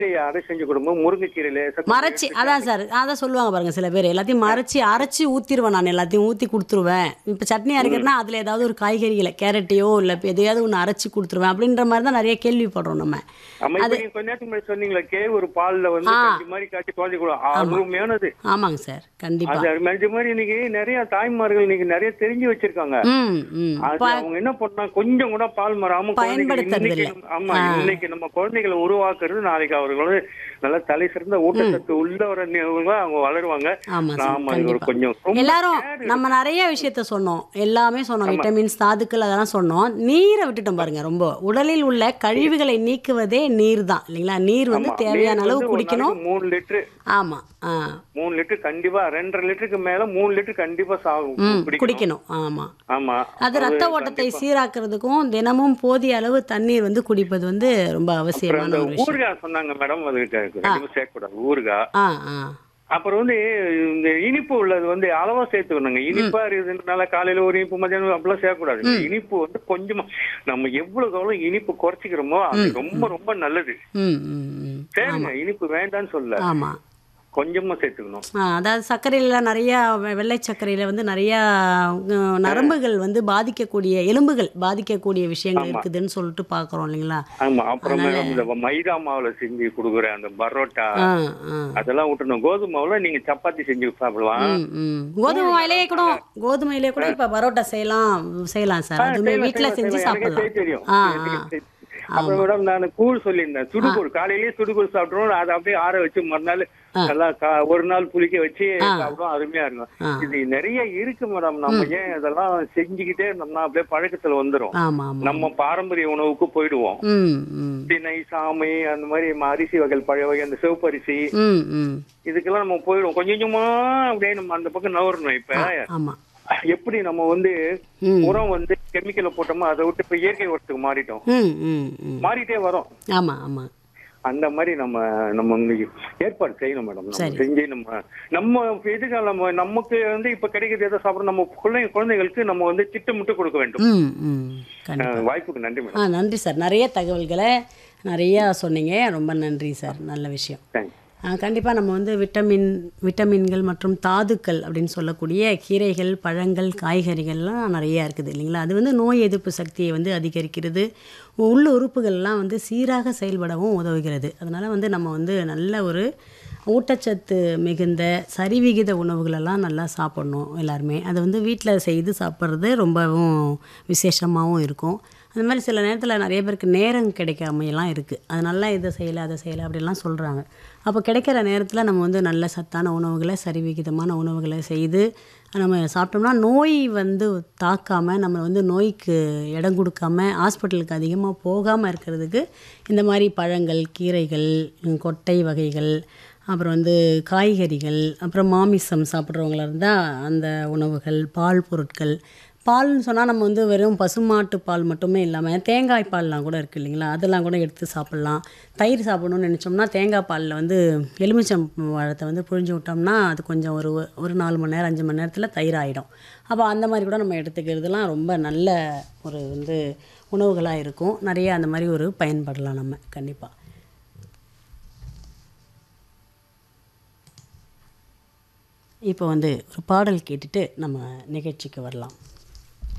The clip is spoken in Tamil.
அடை செஞ்சு கொடுங்க முருங்கைக்கீரையில லேசா மறைச்சி அதான் சார் அதான் சொல்லுவாங்க பாருங்க சில பேர் எல்லாத்தையும் மறைச்சி அரைச்சி ஊற்றிடுவேன் நான் எல்லாத்தையும் ஊற்றி கொடுத்துருவேன் இப்போ சட்னி அரைக்கிறேன்னா அதில் ஏதாவது ஒரு காய்கறிகளை கேரட்டையோ இல்லை எதையாவது ஒன்று அரைச்சி கொடுத்துருவேன் அப்படின்ற மாதிரி தான் நிறைய கேள்விப்படுறோம் நம்ம ஆமா இப்ப நீங்க கொஞ்ச நேரத்துக்கு முன்னாடி சொன்னீங்களே கே ஒரு பால்ல வந்து ஆ. கஞ்சி மாதிரி காய்ச்சி குழந்தை கூட அருமையானது ஆமாங்க சார் கண்டிப்பாக அது அருமையான இது மாதிரி இன்னைக்கு நிறைய தாய்மார்கள் இன்னைக்கு நிறைய தெரிஞ்சு வச்சிருக்காங்க ம் ம் அது அவங்க என்ன பண்ணா கொஞ்சம் கூட பால் மறாம குழந்தைகள் பயன்படுத்துறது இன்னைக்கு இல்ல. நம்ம- ஆமா இன்னைக்கு நம்ம குழந்தைகளை உருவாக்குறது நாளைக்கு அவர்கள் நல்ல தலை சிறந்த ஊட்டச்சத்து உள்ளவர்களா அவங்க வளருவாங்க ஆமாம் சார் ஆமா இது ஒரு கண்டிப்பாக கொஞ்சம் ரொம்ப எல்லாரும் நம்ம நிறைய விஷயத்த சொன்னோம் எல்லாமே சொன்னோம் விட்டமின்ஸ் தாதுக்கள் அதெல்லாம் சொன்னோம் நீரை விட்டுட்டோம் பாருங்க ரொம்ப உடலில் உள்ள கழிவுகளை நீக்குவதே நீர் தான் இல்லைங்களா நீர் வந்து ஆமா, தேவையான நீர் அளவு வந்து ஒரு குடிக்கணும் நாளைக்கு மூணு லிட்டர் ஆமா ஆ மூணு லிட்டர் கண்டிப்பா ரெண்டரை லிட்டருக்கு மேல மூணு லிட்டர் கண்டிப்பா சாகும் ம் குடிக்கணும் குடிக்கணும் ஆமா ஆமா அது ரத்த ஓட்டத்தை சீராக்குறதுக்கும் தினமும் போதிய அளவு தண்ணீர் வந்து குடிப்பது வந்து ரொம்ப அப்புறம் அவசியமான அந்த ஒரு விஷயம் ஊறுகாய் சொன்னாங்க மேடம் அது கண்டிப்பா சேர்க்கக்கூடாது ஊறுகாய் ஆ ஆ அப்புறம் வந்து இந்த இனிப்பு உள்ளது வந்து அளவா சேர்த்துக்கணுங்க இனிப்பா இருக்குதுனால காலையில ஒரு இனிப்பு மத்தியானம் அப்படிலாம் சேர்க்கக்கூடாது இனிப்பு வந்து கொஞ்சமா நம்ம எவ்வளவு எவ்வளவு இனிப்பு குறைச்சிக்கிறோமோ அது ரொம்ப ரொம்ப நல்லது ம் ம் ம் சரிங்க இனிப்பு வேண்டாம்னு சொல்ல ஆமா கொஞ்சமா சேர்த்துக்கணும் ஆ, அதாவது சர்க்கரையில் நிறையா வெ- வெள்ளை சர்க்கரையில் வந்து நிறையா அஹ், நரம்புகள் வந்து பாதிக்கக்கூடிய எலும்புகள் பாதிக்கக்கூடிய விஷயங்கள் இருக்குதுன்னு சொல்லிட்டு பார்க்குறோம் இல்லைங்களா ஆமா அப்புறம் மேடம் இந்த மைதா மாவுல செஞ்சு கொடுக்குற அந்த பரோட்டா ஆ ஆ அதெல்லாம் விட்டுணும் கோதுமை மாவுல நீங்க சப்பாத்தி செஞ்சு சாப்பிடலாம் ம் ம் கோதுமை மாயிலே கூட கோதுமையிலே கூட இப்போ பரோட்டா செய்யலாம் செய்யலாம் சார் அதுவுமே செய்யலாம், வீட்டில் செய்யலாம், செஞ்சு செய்யலாம். எனக்கே செய்ய சாப்பிடலாம் தெரியும் ஆ எனக்கு ஆ செய்ய- அப்புறம் மேடம் நான் கூழ் சொல்லியிருந்தேன் சுடுகூழ் காலையிலேயே சுடுகூழ் சாப்பிடுறோம் அதை அப்படியே ஆற வச்சு மறுநாள் நல்லா கா- ஒரு நாள் புளிக்க வச்சு சாப்பிடுவோம் அருமையா ஆ. இருக்கும் இது நிறைய இருக்கு மேடம் நம்ம ஏன் இதெல்லாம் செஞ்சுக்கிட்டே இருந்தோம்னா அப்படியே பழக்கத்துல வந்துரும் ஆமாம் ஆமாம் நம்ம பாரம்பரிய உணவுக்கு போயிடுவோம் ம் ம் திணை சாமை அந்த மாதிரி ம- அரிசி வகை பழைய வகை அந்த சிவப்பரிசி ம் ம் இதுக்கெல்லாம் நம்ம போயிடுவோம் கொஞ்சம் கொஞ்சமா அப்படியே நம்ம அந்த பக்கம் நவரணும் இப்ப ஆமாம் எப்படி நம்ம வந்து ம் உரம் வந்து கெமிக்கலை போட்டோமோ அதை விட்டு இப்ப இயற்கை உரத்துக்கு மாறிட்டோம் ம் ம் ம் மாறிட்டே வரோம் ஆமாம் ஆமாம் அந்த மாதிரி நம்ம நம்ம இன்னைக்கு ஏற்பாடு செய்யணும் மேடம் நம்ம சரி. செஞ்சு நம்ம நம்ம எதுக்காக நம்ம நமக்கு வந்து இப்ப கிடைக்கிறது எதை சாப்பிடணும் நம்ம குழந்தை குழந்தைகளுக்கு நம்ம வந்து திட்டமிட்டு கொடுக்க வேண்டும் ம் ம் கண்டிப்பாக அஹ் வாய்ப்புக்கு நன்றி மேடம் ஆ நன்றி சார் நிறைய தகவல்களை நிறையா சொன்னீங்க ரொம்ப நன்றி சார் நல்ல விஷயம் தேங்க்ஸ் கண்டிப்பாக நம்ம வந்து விட்டமின் விட்டமின்கள் மற்றும் தாதுக்கள் அப்படின்னு சொல்லக்கூடிய கீரைகள் பழங்கள் காய்கறிகள்லாம் நிறையா இருக்குது இல்லைங்களா அது வந்து நோய் எதிர்ப்பு சக்தியை வந்து அதிகரிக்கிறது உள்ள உறுப்புகள்லாம் வந்து சீராக செயல்படவும் உதவுகிறது அதனால் வந்து நம்ம வந்து நல்ல ஒரு ஊட்டச்சத்து மிகுந்த சரிவிகித உணவுகளெல்லாம் நல்லா சாப்பிடணும் எல்லாருமே அதை வந்து வீட்டில் செய்து சாப்பிட்றது ரொம்பவும் விசேஷமாகவும் இருக்கும் அந்த மாதிரி சில நேரத்தில் நிறைய பேருக்கு நேரம் கிடைக்காமையெல்லாம் இருக்குது அதனால இதை செய்யலை அதை செய்யலை அப்படிலாம் சொல்கிறாங்க அப்போ கிடைக்கிற நேரத்தில் நம்ம வந்து நல்ல சத்தான உணவுகளை சரிவிகிதமான உணவுகளை செய்து நம்ம சாப்பிட்டோம்னா நோய் வந்து தாக்காமல் நம்ம வந்து நோய்க்கு இடம் கொடுக்காம ஹாஸ்பிட்டலுக்கு அதிகமாக போகாமல் இருக்கிறதுக்கு இந்த மாதிரி பழங்கள் கீரைகள் உம், கொட்டை வகைகள் அப்புறம் வந்து காய்கறிகள் அப்புறம் மாமிசம் சாப்பிட்றவங்களா இருந்தால் அந்த உணவுகள் பால் பொருட்கள் பால்னு சொன்னால் நம்ம வந்து வெறும் பசுமாட்டு பால் மட்டுமே இல்லாமல் தேங்காய் பால்லாம் கூட இருக்குது இல்லைங்களா அதெல்லாம் கூட எடுத்து சாப்பிட்லாம் தயிர் சாப்பிடணும்னு நினச்சோம்னா தேங்காய் பாலில் வந்து எலுமிச்சம் பழத்தை வந்து புழிஞ்சு விட்டோம்னா அது கொஞ்சம் ஒரு ஒரு நாலு மணி நேரம் அஞ்சு மணி நேரத்தில் தயிர் ஆகிடும் அப்போ அந்த மாதிரி கூட நம்ம எடுத்துக்கிறதுலாம் ரொம்ப நல்ல ஒரு வந்து உணவுகளாக இருக்கும் நிறைய அந்த மாதிரி ஒரு பயன்படலாம் நம்ம கண்டிப்பாக இப்போ வந்து ஒரு பாடல் கேட்டுட்டு நம்ம நிகழ்ச்சிக்கு வரலாம்